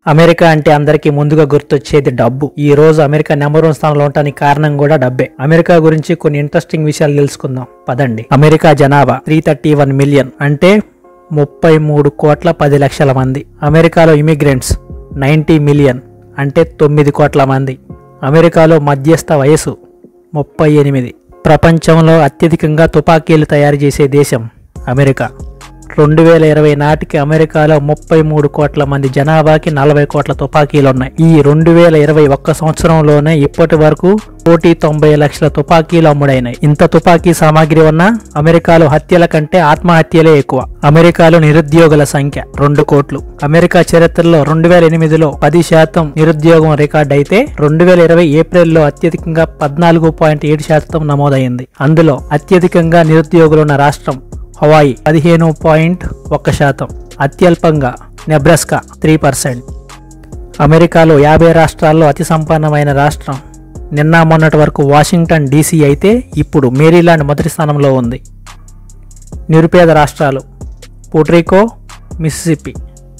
America అంటే అందరికీ ముందుగా గుర్తొచ్చేది డబ్బు ఈ రోజు అమెరికా నెంబర్ వన్ స్థానంలో ఉండటానికి కారణం కూడా డబ్బే అమెరికా గురించి కొన్ని ఇంట్రెస్టింగ్ విషయాలు తెలుసుకుందాం పదండి అమెరికా జనాభా త్రీ థర్టీ వన్ మిలియన్ అంటే ముప్పై మూడు కోట్ల పది లక్షల మంది అమెరికాలో ఇమిగ్రెంట్స్ నైంటీ మిలియన్ అంటే తొమ్మిది కోట్ల మంది అమెరికాలో మధ్యస్థ వయసు ముప్పై ఎనిమిది ప్రపంచంలో అత్యధికంగా తుపాకీలు తయారు చేసే దేశం అమెరికా రెండు వేల ఇరవై నాటికి అమెరికాలో ముప్పై మూడు కోట్ల మంది జనాభాకి నలభై కోట్ల తుపాకీలు ఉన్నాయి ఈ రెండు వేల ఇరవై ఒక్క సంవత్సరంలోనే ఇప్పటి వరకు కోటి తొంభై లక్షల తుపాకీలు అమ్ముడైనాయి ఇంత తుపాకీ సామాగ్రి ఉన్న అమెరికాలో హత్యల కంటే ఆత్మహత్యలే ఎక్కువ అమెరికాలో నిరుద్యోగుల సంఖ్య రెండు కోట్లు అమెరికా చరిత్రలో రెండు వేల ఎనిమిదిలో పది శాతం నిరుద్యోగం రికార్డ్ అయితే రెండు వేల ఇరవై ఏప్రిల్లో అత్యధికంగా పద్నాలుగు పాయింట్ ఏడు శాతం నమోదైంది అందులో అత్యధికంగా నిరుద్యోగులున్న రాష్ట్రం హవాయి పదిహేను పాయింట్ ఒక్క శాతం అత్యల్పంగా నెబ్రస్కా త్రీ పర్సెంట్ అమెరికాలో యాభై రాష్ట్రాల్లో అతి సంపన్నమైన రాష్ట్రం నిన్న మొన్నటి వరకు వాషింగ్టన్ డీసీ అయితే ఇప్పుడు మేరీలాండ్ మొదటి స్థానంలో ఉంది నిరుపేద రాష్ట్రాలు పుట్రికో మిసిసిపి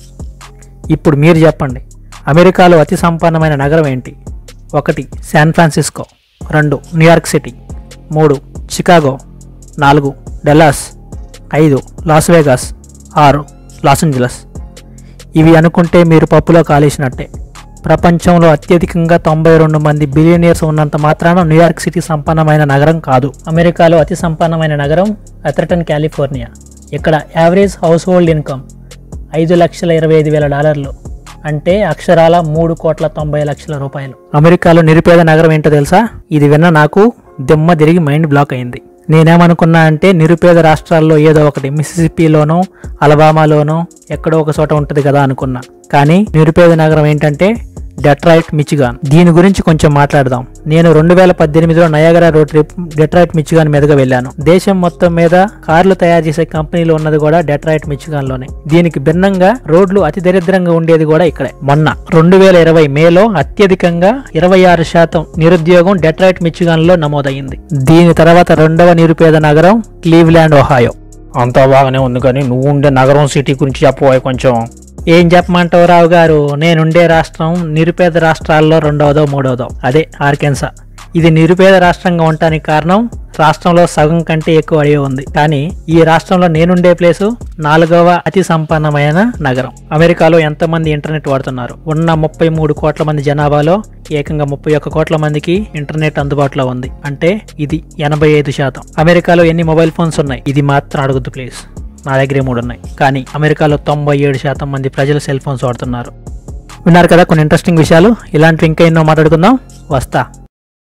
ఇప్పుడు మీరు చెప్పండి అమెరికాలో అతి సంపన్నమైన నగరం ఏంటి ఒకటి శాన్ ఫ్రాన్సిస్కో రెండు న్యూయార్క్ సిటీ మూడు చికాగో నాలుగు డెలాస్ ఐదు లాస్ వేగాస్ ఆరు లాస్ ఏంజలస్ ఇవి అనుకుంటే మీరు పప్పులో కాలేసినట్టే ప్రపంచంలో అత్యధికంగా తొంభై రెండు మంది బిలియనియర్స్ ఉన్నంత మాత్రాన న్యూయార్క్ సిటీ సంపన్నమైన నగరం కాదు అమెరికాలో అతి సంపన్నమైన నగరం అథర్టన్ కాలిఫోర్నియా ఇక్కడ యావరేజ్ హౌస్ హోల్డ్ ఇన్కమ్ ఐదు లక్షల ఇరవై ఐదు వేల డాలర్లు అంటే అక్షరాల మూడు కోట్ల తొంభై లక్షల రూపాయలు అమెరికాలో నిరుపేద నగరం ఏంటో తెలుసా ఇది విన్న నాకు దిమ్మ తిరిగి మైండ్ బ్లాక్ అయింది నేనేమనుకున్నా అంటే నిరుపేద రాష్ట్రాల్లో ఏదో ఒకటి మిసిసిపిలోనో అలబామాలోనో ఎక్కడో ఒక చోట ఉంటుంది కదా అనుకున్నా కానీ నిరుపేద నగరం ఏంటంటే డెట్రాయిట్ మిచిగాన్ దీని గురించి కొంచెం మాట్లాడదాం నేను రెండు వేల పద్దెనిమిదిలో Niagara road trip Detroit Michigan మీదుగా వెళ్ళాను దేశం మొత్తం మీద కార్లు తయారు చేసే కంపెనీలు ఉన్నది కూడా డెట్రాయిట్ మిచిగాన్ లోనే దీనికి భిన్నంగా రోడ్లు అతి దరిద్రంగా ఉండేది కూడా ఇక్కడే మొన్న రెండు వేల ఇరవై మేలో అత్యధికంగా ఇరవై ఆరు శాతం నిరుద్యోగం డెట్రాయిట్ మిచిగాన్ లో నమోదయ్యింది దీని తర్వాత రెండవ నిరుపేద నగరం క్లీవ్లాండ్ ఒహాయో అంతా బాగానే ఉంది కానీ నువ్వు ఉండే నగరం సిటీ గురించి చెప్పబోయే కొంచెం ఏం చెప్పమంటావు రావు గారు నేనుండే రాష్ట్రం నిరుపేద రాష్ట్రాల్లో రెండవదో మూడవదో అదే ఆర్కెన్సా ఇది నిరుపేద రాష్ట్రంగా ఉండటానికి కారణం రాష్ట్రంలో సగం కంటే ఎక్కువ అడిగి ఉంది కానీ ఈ రాష్ట్రంలో నేనుండే ప్లేసు నాలుగవ అతి సంపన్నమైన నగరం అమెరికాలో ఎంతమంది ఇంటర్నెట్ వాడుతున్నారు ఉన్న ముప్పై మూడు కోట్ల మంది జనాభాలో ఏకంగా ముప్పై ఒక్క కోట్ల మందికి ఇంటర్నెట్ అందుబాటులో ఉంది అంటే ఇది ఎనభై ఐదు శాతం అమెరికాలో ఎన్ని మొబైల్ ఫోన్స్ ఉన్నాయి ఇది మాత్రం అడుగుద్దు ప్లీజ్ నా దగ్గరే మూడు ఉన్నాయి కానీ అమెరికాలో తొంభై ఏడు శాతం మంది ప్రజలు సెల్ ఫోన్స్ వాడుతున్నారు విన్నారు కదా కొన్ని ఇంట్రెస్టింగ్ విషయాలు ఇలాంటివి ఇంకా ఎన్నో మాట్లాడుకుందాం వస్తా